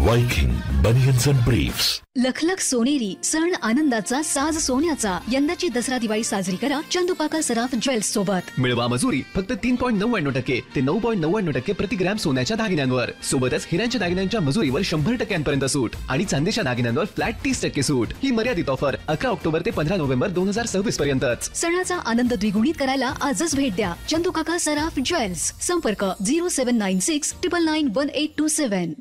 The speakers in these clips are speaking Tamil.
Viking Bunions and Briefs. लखलख सोनेरी सण आनंदाचा साज सोन्याचा यंदाची दसरा दिवाळी साजरी करा चंदुपाका सराफ ज्वेल्स सोबत मिळवा मजुरी फक्त तीन पॉईंट नव्याण्णव टक्के ते नऊ पॉईंट नव्याण्णव टक्के प्रति ग्रॅम सोन्याच्या दागिन्यांवर सोबतच हिऱ्यांच्या दागिन्यांच्या मजुरीवर शंभर टक्क्यांपर्यंत सूट आणि चांदीच्या दागिन्यांवर फ्लॅट तीस टक्के सूट ही मर्यादित ऑफर अकरा ऑक्टोबर ते पंधरा नोव्हेंबर दोन हजार सव्वीस पर्यंतच सणाचा आनंद द्विगुणित करायला आजच भेट द्या चंदुकाका सराफ ज्वेल्स संपर्क zero seven nine six triple nine one eight two seven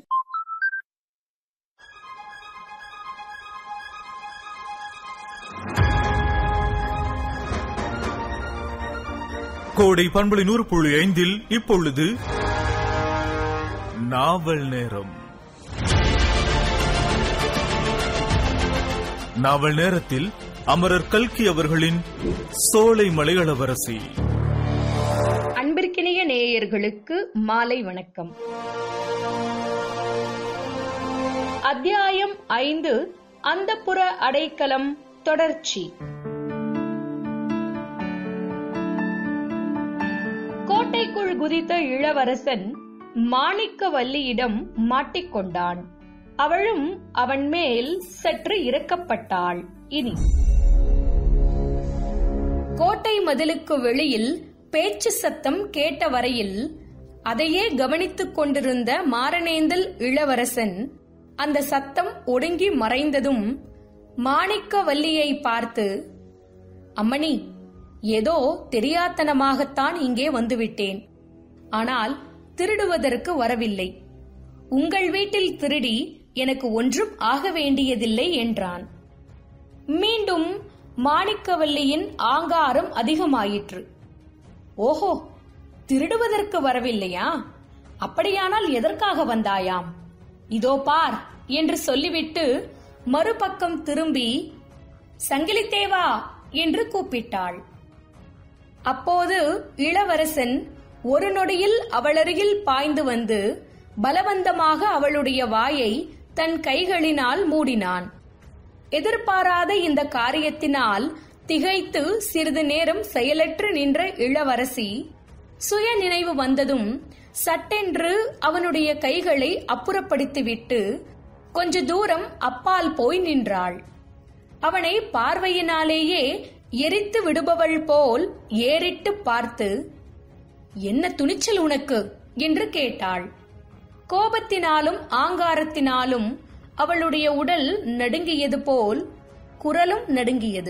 Kodai பண்பலை நூறு புள்ளி ஐந்தில் இப்பொழுது நாவல் நேரம் நாவல் நேரத்தில் அமரர் கல்கி அவர்களின் சோலை மலையளவரசி அன்பிற்கினிய நேயர்களுக்கு மாலை வணக்கம் அத்தியாயம் ஐந்து அந்தப்புற அடைக்கலம் தொடர்ச்சி கோட்டைக்குள் குதித்த இளவரசன் மாணிக்கவல்லியிடம் மாட்டிக்கொண்டான் அவளும் அவன் மேல் சற்று இறக்கப்பட்டாள் இனி கோட்டை மதிலுக்கு வெளியில் பேச்சு சத்தம் கேட்ட வரையில் அதையே கவனித்துக் கொண்டிருந்த மாரணேந்தல் இளவரசன் அந்த சத்தம் ஒடுங்கி மறைந்ததும் மாணிக்கவல்லியை பார்த்து அம்மணி ஏதோ தெரியாத்தனமாகத்தான் இங்கே வந்துவிட்டேன் ஆனால் திருடுவதற்கு வரவில்லை உங்கள் வீட்டில் திருடி எனக்கு ஒன்றும் ஆக வேண்டியதில்லை என்றான் மீண்டும் மாணிக்கவல்லியின் ஆங்காரம் அதிகமாயிற்று ஓஹோ திருடுவதற்கு வரவில்லையா அப்படியானால் எதற்காக வந்தாயாம் இதோ பார் என்று சொல்லிவிட்டு மறுபக்கம் திரும்பி சங்கிலித்தேவா என்று கூப்பிட்டாள் அப்போது இளவரசன் ஒரு நொடியில் அவளருகில் பாய்ந்து வந்து பலவந்தமாக அவளுடைய வாயை தன் கைகளினால் மூடினான் எதிர்பாராத இந்த காரியத்தினால் திகைத்து சிறிது நேரம் செயலற்று நின்ற இளவரசி சுய நினைவு வந்ததும் சட்டென்று அவனுடைய கைகளை அப்புறப்படுத்திவிட்டு கொஞ்ச தூரம் அப்பால் போய் நின்றாள் அவனை பார்வையினாலேயே எரித்து விடுபவள் போல் ஏறிட்டு பார்த்து என்ன துணிச்சல் உனக்கு என்று கேட்டாள் கோபத்தினாலும் ஆங்காரத்தினாலும் அவளுடைய உடல் நடுங்கியது போல் குரலும் நடுங்கியது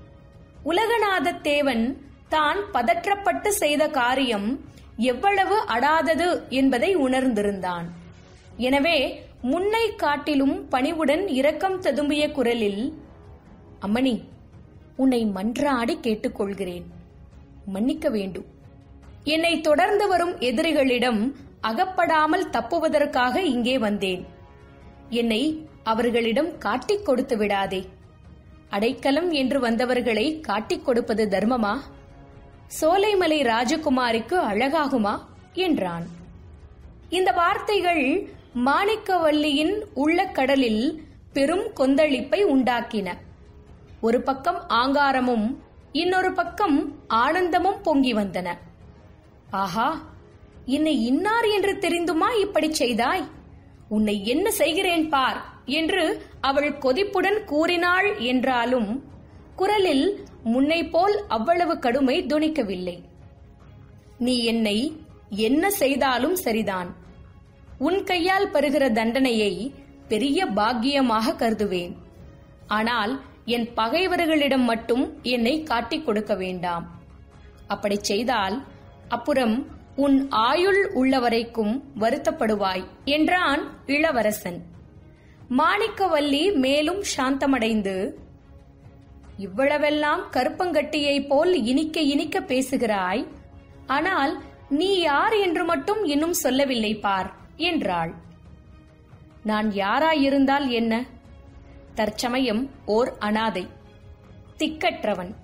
உலகநாத தேவன் தான் பதற்றப்பட்டு செய்த காரியம் எவ்வளவு அடாதது என்பதை உணர்ந்திருந்தான் எனவே முன்னை காட்டிலும் பணிவுடன் இரக்கம் ததும்பிய குரலில் அம்மணி உன்னை மன்றாடி கேட்டுக்கொள்கிறேன் மன்னிக்க வேண்டும் என்னை தொடர்ந்து வரும் எதிரிகளிடம் அகப்படாமல் தப்புவதற்காக இங்கே வந்தேன் என்னை அவர்களிடம் காட்டிக் கொடுத்து விடாதே அடைக்கலம் என்று வந்தவர்களை காட்டிக் கொடுப்பது தர்மமா சோலைமலை ராஜகுமாரிக்கு அழகாகுமா என்றான் இந்த வார்த்தைகள் மாணிக்கவல்லியின் உள்ள கடலில் பெரும் கொந்தளிப்பை உண்டாக்கின ஒரு பக்கம் ஆங்காரமும் இன்னொரு பக்கம் ஆனந்தமும் பொங்கி வந்தன ஆஹா என்னை இன்னார் என்று தெரிந்துமா இப்படி செய்தாய் உன்னை என்ன செய்கிறேன் பார் என்று அவள் கொதிப்புடன் கூறினாள் என்றாலும் குரலில் முன்னை போல் அவ்வளவு கடுமை துணிக்கவில்லை நீ என்னை என்ன செய்தாலும் சரிதான் உன் கையால் பெறுகிற தண்டனையை பெரிய பாக்கியமாக கருதுவேன் ஆனால் என் பகைவர்களிடம் மட்டும் என்னை காட்டிக் கொடுக்க வேண்டாம் அப்படி செய்தால் அப்புறம் உன் ஆயுள் உள்ளவரைக்கும் வருத்தப்படுவாய் என்றான் இளவரசன் மாணிக்கவல்லி மேலும் சாந்தமடைந்து இவ்வளவெல்லாம் கருப்பங்கட்டியை போல் இனிக்க இனிக்க பேசுகிறாய் ஆனால் நீ யார் என்று மட்டும் இன்னும் சொல்லவில்லை பார் என்றாள் நான் யாராயிருந்தால் என்ன தற்சமயம் ஓர் அனாதை திக்கற்றவன்